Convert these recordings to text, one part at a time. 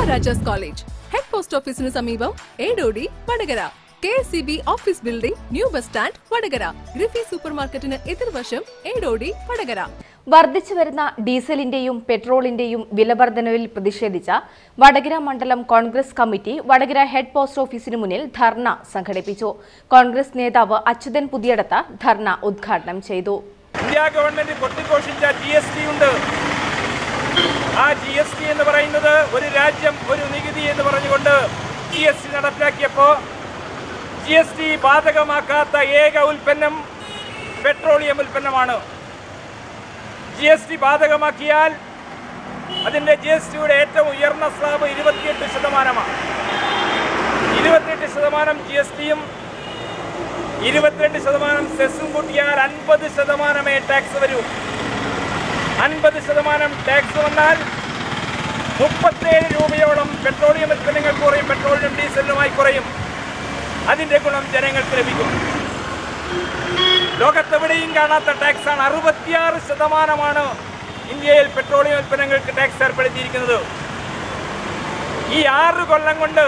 Maharajas college head post ഓഫീസിന് സമീപം Edodi Vadakara K S C B office building new bus stand Vadakara ഗ്രിഫി super മാർക്കറ്റിന് എതിർവശം ഏടോടി വടകര വർദ്ധിച്ചു വരുന്ന ഡീസലിന്റെയും പെട്രോളിന്റെയും വിലവർധനവിൽ പ്രതിഷേധിച്ച വടകര മണ്ഡലം Congress committee Vadakara head post ഓഫീസിന് മുന്നിൽ ധർണ സംഘടിപ്പിച്ചു കോൺഗ്രസ് നേതാവ് അച്യുതൻ പുതിയടത്ത ധർണ ഉദ്ഘാടനം ചെയ്തു ഇന്ത്യ ഗവൺമെന്റ് കൊട്ടിഘോഷിച്ച ജി എസ് ടി ഉണ്ട് ആ ജി എസ് ടി എന്ന് പറയുന്നത് ഒരു രാജ്യം ഒരു നികുതി എന്ന് പറഞ്ഞുകൊണ്ട് ജി എസ് ടി നടപ്പിലാക്കിയപ്പോൾ ജി എസ് ടി ബാധകമാക്കാത്ത ഏക ഉൽപ്പന്നം പെട്രോളിയം ഉൽപ്പന്നമാണ് ജി എസ് ടി ബാധകമാക്കിയാൽ അതിൻ്റെ ജി എസ് ടിയുടെ ഏറ്റവും ഉയർന്ന സ്ലാബ് ഇരുപത്തിയെട്ട് ശതമാനമാണ് ഇരുപത്തിയെട്ട് ശതമാനം ജി എസ് ടിയും ഇരുപത്തിരണ്ട് ശതമാനം സെസ്സും കൂട്ടിയാൽ അൻപത് ശതമാനമേ ടാക്സ് വരൂ അൻപത് ശതമാനം ടാക്സ് വന്നാൽ മുപ്പത്തേഴ് രൂപയോളം പെട്രോളിയം ഉൽപ്പന്നങ്ങൾ കുറയും പെട്രോളിനും ഡീസലിനുമായി കുറയും അതിന്റെ ഗുണം ജനങ്ങൾക്ക് ലഭിക്കും ലോകത്തെവിടെയും കാണാത്ത ടാക്സാണ് അറുപത്തിയാറ് ശതമാനമാണ് ഇന്ത്യയിൽ പെട്രോളിയം ഉൽപ്പന്നങ്ങൾക്ക് ടാക്സ് ഏർപ്പെടുത്തിയിരിക്കുന്നത് ഈ ആറ് കൊല്ലം കൊണ്ട്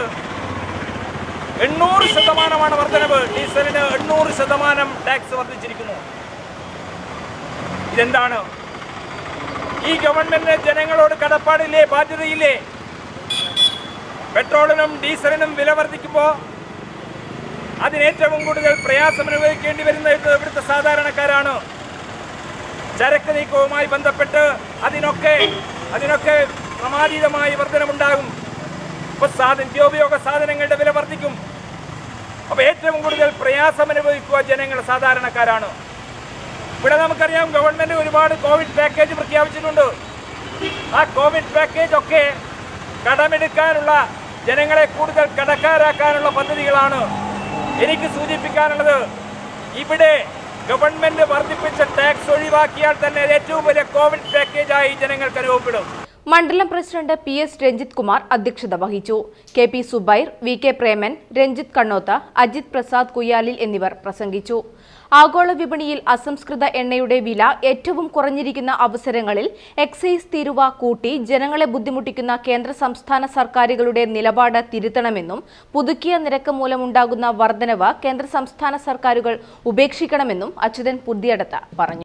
എണ്ണൂറ് ശതമാനമാണ് വർധനവ് ഡീസലിന് എണ്ണൂറ് ശതമാനം ടാക്സ് വർദ്ധിച്ചിരിക്കുന്നു ഇതെന്താണ് ഈ ഗവൺമെന്റിന് ജനങ്ങളോട് കടപ്പാടില്ലേ ബാധ്യതയില്ലേ പെട്രോളിനും ഡീസലിനും വില വർദ്ധിക്കുമ്പോൾ അതിനേറ്റവും കൂടുതൽ പ്രയാസം അനുഭവിക്കേണ്ടി വരുന്നത് ഇവിടുത്തെ സാധാരണക്കാരാണ് ചരക്ക് നീക്കവുമായി ബന്ധപ്പെട്ട് അതിനൊക്കെ അതിനൊക്കെ ക്രമാതീതമായി വർധനമുണ്ടാകും ഇപ്പൊ സാധ നിത്യോപയോഗ സാധനങ്ങളുടെ വില വർദ്ധിക്കും അപ്പൊ ഏറ്റവും കൂടുതൽ പ്രയാസം അനുഭവിക്കുക ജനങ്ങൾ സാധാരണക്കാരാണ് ഇവിടെ നമുക്കറിയാം ഗവൺമെന്റ് ഒരുപാട് കോവിഡ് പാക്കേജ് പ്രഖ്യാപിച്ചിട്ടുണ്ട് ആ കോവിഡ് പാക്കേജ് ഒക്കെ കടമെടുക്കാനുള്ള ജനങ്ങളെ കൂടുതൽ കടക്കാരാക്കാനുള്ള പദ്ധതികളാണ് എനിക്ക് സൂചിപ്പിക്കാനുള്ളത് ഇവിടെ ഗവൺമെന്റ് വർദ്ധിപ്പിച്ച ടാക്സ് ഒഴിവാക്കിയാൽ തന്നെ ഏറ്റവും വലിയ കോവിഡ് പാക്കേജായി ജനങ്ങൾക്ക് അനുഭവപ്പെടും മണ്ഡലം president P S Ranjith Kumar അധ്യക്ഷത വഹിച്ചു K P Zubair V K Preman Ranjith Kannoth Ajith Prasad കുയ്യാലിൽ എന്നിവർ പ്രസംഗിച്ചു ആഗോള വിപണിയിൽ അസംസ്കൃത എണ്ണയുടെ വില ഏറ്റവും കുറഞ്ഞിരിക്കുന്ന അവസരങ്ങളിൽ എക്സൈസ് തീരുവ കൂട്ടി ജനങ്ങളെ ബുദ്ധിമുട്ടിക്കുന്ന കേന്ദ്ര സംസ്ഥാന സർക്കാരുകളുടെ നിലപാട് തിരുത്തണമെന്നും പുതുക്കിയ നിരക്ക് മൂലമുണ്ടാകുന്ന വർധനവ് കേന്ദ്ര സംസ്ഥാന സർക്കാരുകൾ ഉപേക്ഷിക്കണമെന്നും അച്യുതൻ പുതിയടത്ത പറഞ്ഞു